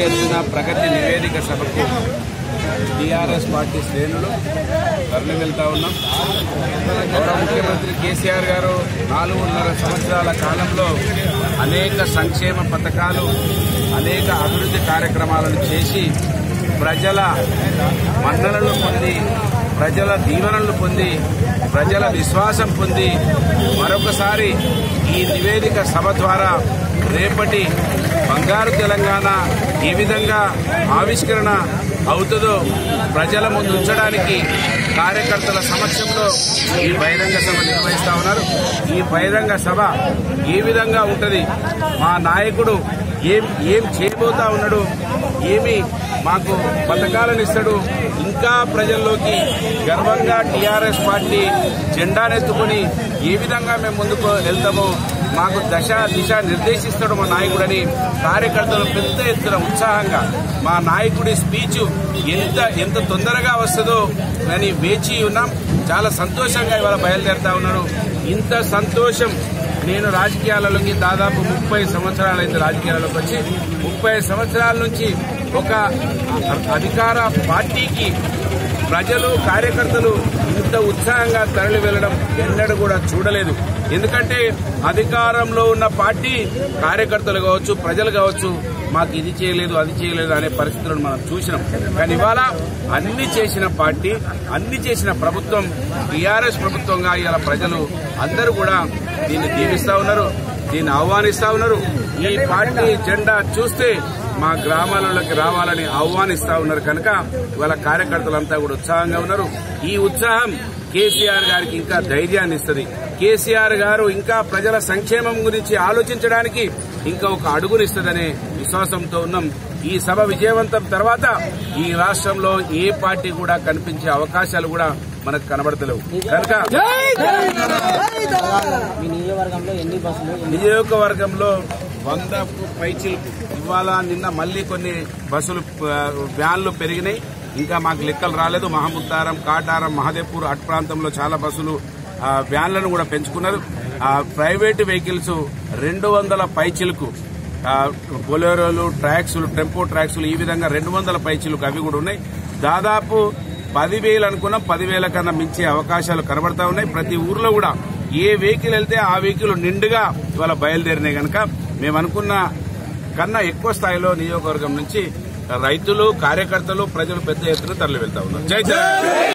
ఎత్తున ప్రగతి నివేదిక సభకు టీఆర్ఎస్ పార్టీ శ్రేణులు తరలి వెళ్తా ఉన్నాం గౌరవ ముఖ్యమంత్రి కేసీఆర్ గారు నాలుగున్నర సంవత్సరాల కాలంలో అనేక సంక్షేమ పథకాలు అనేక అభివృద్ధి కార్యక్రమాలను చేసి ప్రజల మన్ననలు పొంది ప్రజల దీవెనలు పొంది ప్రజల విశ్వాసం పొంది మరొకసారి ఈ నివేదిక సభ ద్వారా రేపటి బంగారు తెలంగాణ ఏ విధంగా ఆవిష్కరణ అవుతుందో ప్రజల ముందు ఉంచడానికి కార్యకర్తల సమక్షంలో ఈ బహిరంగ సభ నిర్వహిస్తా ఉన్నారు ఈ బహిరంగ సభ ఏ విధంగా ఉంటది మా నాయకుడు ఏం ఏం చేయబోతా ఉన్నాడు ఏమి మాకు పథకాలను ఇస్తాడు ఇంకా ప్రజల్లోకి గర్వంగా టీఆర్ఎస్ పార్టీ జెండానెత్తుకుని ఏ విధంగా మేము ముందుకు వెళ్తామో మాకు దశ దిశ నిర్దేశిస్తాడు మా నాయకుడని కార్యకర్తలు పెద్ద ఎత్తున ఉత్సాహంగా మా నాయకుడి స్పీచ్ ఎంత ఎంత తొందరగా వస్తుందో అని వేచి ఉన్నాం చాలా సంతోషంగా ఇవాళ బయలుదేరుతా ఉన్నారు ఇంత సంతోషం నేను రాజకీయాలలోకి దాదాపు ముప్పై సంవత్సరాలైంది రాజకీయాలలోకి వచ్చి ముప్పై సంవత్సరాల నుంచి ఒక అధికార పార్టీకి ప్రజలు కార్యకర్తలు ఇంత ఉత్సాహంగా తరలి వెళ్లడం ఎన్నడూ కూడా చూడలేదు ఎందుకంటే అధికారంలో ఉన్న పార్టీ కార్యకర్తలు కావచ్చు ప్రజలు కావచ్చు మాకు ఇది చేయలేదు అది చేయలేదు అనే పరిస్థితులను మనం చూసినాం కానీ ఇవాళ అన్ని చేసిన పార్టీ అన్ని చేసిన ప్రభుత్వం టీఆర్ఎస్ ప్రభుత్వంగా ఇవాళ ప్రజలు అందరూ కూడా దీన్ని దీవిస్తా ఉన్నారు దీన్ని ఆహ్వానిస్తా ఉన్నారు ఈ పార్టీ జెండా చూస్తే మా గ్రామాలలోకి రావాలని ఆహ్వానిస్తా ఉన్నారు కనుక ఇవాళ కార్యకర్తలంతా కూడా ఉత్సాహంగా ఉన్నారు ఈ ఉత్సాహం కేసీఆర్ గారికి ఇంకా ధైర్యాన్ని ఇస్తుంది కేసీఆర్ గారు ఇంకా ప్రజల సంక్షేమం గురించి ఆలోచించడానికి ఇంకా ఒక అడుగునిస్తుందనే విశ్వాసంతో ఉన్నాం ఈ సభ విజయవంతం తర్వాత ఈ రాష్ట్రంలో ఏ పార్టీ కూడా కనిపించే అవకాశాలు కూడా మనకు కనబడతలేవు కనుక మీ నియోజకవర్గంలో ఎన్ని బస్సులు ఎన్ని నియోజకవర్గంలో వందకు పైచిలకు ఇవాళ నిన్న మళ్ళీ కొన్ని బస్సులు ఆ, వ్యాన్లు పెరిగినాయి ఇంకా మాకు లెక్కలు రాలేదు మహముద్దారం కాటారం మహదేపూర్ అటు ప్రాంతంలో చాలా బస్సులు ఆ, వ్యాన్లను కూడా పెంచుకున్నారు ఆ, ప్రైవేటు వెహికల్స్ రెండు వందల పైచిలకు ఆ, బొలెరోలు ట్రాక్సులు టెంపో ట్రాక్సులు ఈ విధంగా రెండు వందల పైచిలకు అవి కూడా ఉన్నాయి దాదాపు పదివేలు అనుకున్నాం పదివేల కన్నా మించే అవకాశాలు కనబడతా ఉన్నాయి ప్రతి ఊర్లో కూడా ఏ వెహికల్ వెళ్తే ఆ వెహికల్ నిండుగా ఇవాళ బయలుదేరినాయి కనుక మేము అనుకున్న కన్నా ఎక్కువ స్థాయిలో నియోజకవర్గం నుంచి రైతులు కార్యకర్తలు ప్రజలు పెద్ద ఎత్తున తరలి వెళ్తా ఉన్నారు జై జగన్